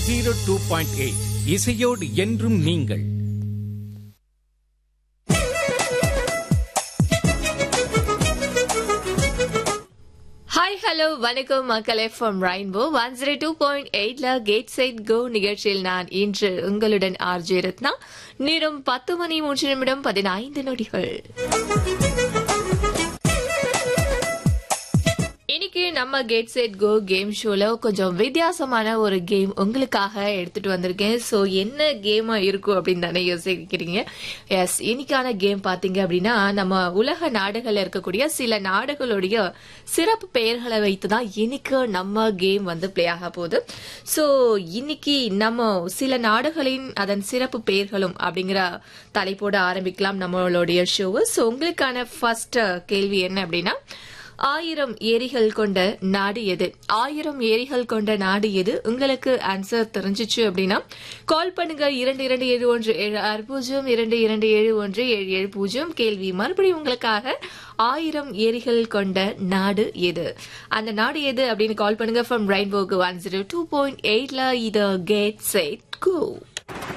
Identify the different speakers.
Speaker 1: zero two point eight இசையோடு என்றும் நீங்கள்
Speaker 2: ஹாய் ஹலோ வணக்கம் மக்களே from Rainbow one zero two point எயிட்ல கேட் சைட் கோ நிகழ்ச்சியில் நான் இன்று உங்களுடன் ஆர்ஜே ரத்னா நேரம் பத்து மணி மூன்று நிமிடம் பதினைந்து நொடிகள் இன்னைக்கு நம்ம கேட் செட் கோ கேம் ஷோல கொஞ்சம் வித்தியாசமான ஒரு கேம் உங்களுக்காக எடுத்துட்டு வந்திருக்கேன் ஸோ என்ன கேமா இருக்கும் அப்படின்னு தானே யோசிக்கிறீங்க எஸ் இன்னைக்கான கேம் பாத்தீங்க அப்படின்னா நம்ம உலக நாடுகள்ல இருக்கக்கூடிய சில நாடுகளுடைய சிறப்பு பெயர்களை வைத்து தான் இன்னைக்கு நம்ம கேம் வந்து பிளே ஆக போகுது ஸோ இன்னைக்கு நம்ம சில நாடுகளின் அதன் சிறப்பு பெயர்களும் அப்படிங்கிற தலைப்போட ஆரம்பிக்கலாம் நம்மளுடைய ஷோவை ஸோ உங்களுக்கான ஃபர்ஸ்ட் கேள்வி என்ன அப்படின்னா ஆயிரம் ஏரிகள் கொண்ட நாடு எது ஆயிரம் ஏரிகள் கொண்ட நாடு எது உங்களுக்கு ஆன்சர் தெரிஞ்சிச்சு அப்படின்னா கால் பண்ணுங்க இரண்டு இரண்டு ஏழு ஒன்று ஏழு ஆறு பூஜ்ஜியம் இரண்டு இரண்டு ஏழு ஒன்று ஏழு ஏழு பூஜ்ஜியம் கேள்வி மறுபடியும் உங்களுக்காக ஆயிரம் ஏரிகள் கொண்ட நாடு எது அந்த நாடு எது அப்படின்னு கால் பண்ணுங்க ஃப்ரம் ரெயின்போக்கு ஒன் ஜீரோ டூ பாயிண்ட் எயிட்ல இது கேட் செட் கோ